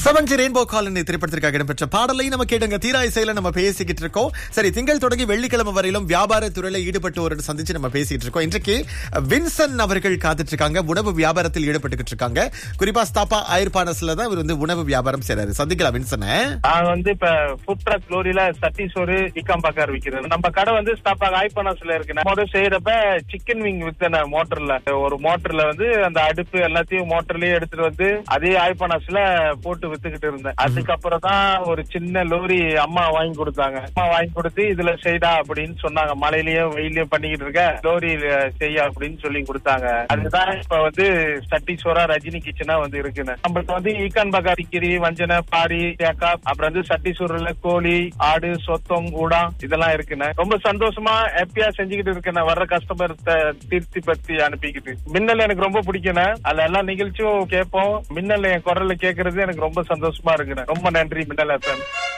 செவன்ஜி rainbow colony திரைப்படத்திற்காக இடம்பெற்ற பாடலை நம்ம கேட்டுங்க தீரா இசையில நம்ம பேசிக்கிட்டு இருக்கோம் சரி திங்கள் தொடங்கி வெள்ளிக்கிழமை வரையிலும் வியாபார துறையில ஈடுபட்டு ஒரு சந்திச்சு நம்ம பேசிட்டு இருக்கோம் இன்றைக்கு வின்சன் அவர்கள் காத்துட்டு இருக்காங்க உணவு வியாபாரத்தில் ஈடுபட்டுக்கிட்டு இருக்காங்க குறிப்பா ஸ்தாபா ஆயிர்பானஸ்ல தான் இவர் வந்து உணவு வியாபாரம் செய்றாரு சந்திக்கலாம் வின்சனை நான் வந்து இப்ப ஃபுட் ட்ரக் லோரியில சட்டி சோறு இக்காம்பாக்கார் விக்கிறது நம்ம கடை வந்து ஸ்டாப்பா ஆய்பனாஸ்ல இருக்கு நம்ம செய்யறப்ப சிக்கன் விங் வித்தன மோட்டர்ல ஒரு மோட்டர்ல வந்து அந்த அடுப்பு எல்லாத்தையும் மோட்டர்லயே எடுத்துட்டு வந்து அதே ஆய்பனாஸ்ல போட்டு வித்துக்கிட்டு இருந்தேன் அதுக்கப்புறம் தான் ஒரு சின்ன லோரி அம்மா வாங்கி கொடுத்தாங்க அம்மா வாங்கி கொடுத்து இதுல செய்டா அப்படின்னு சொன்னாங்க மழையிலயும் வெயிலையும் பண்ணிக்கிட்டு இருக்க லோரி செய்ய அப்படின்னு சொல்லி கொடுத்தாங்க அதுதான் இப்ப வந்து சட்டி சோறா ரஜினி கிச்சனா வந்து இருக்குன்னு நம்மளுக்கு வந்து ஈக்கான் பகா திக்கிரி வஞ்சனை பாரி தேக்கா அப்புறம் வந்து சட்டி சோறுல கோழி ஆடு சொத்தம் கூடா இதெல்லாம் இருக்குண்ணே ரொம்ப சந்தோஷமா ஹாப்பியா செஞ்சுக்கிட்டு இருக்கேன் வர்ற கஸ்டமர் திருப்தி பத்தி அனுப்பிக்கிட்டு மின்னல் எனக்கு ரொம்ப பிடிக்குண்ணே அதுல எல்லா நிகழ்ச்சியும் கேட்போம் மின்னல் என் குரல்ல கேட்கறது எனக்கு ரொம்ப சந்தோஷமா இருக்குண்ணே ரொம்ப நன்றி மின்னல் எஃப்எம்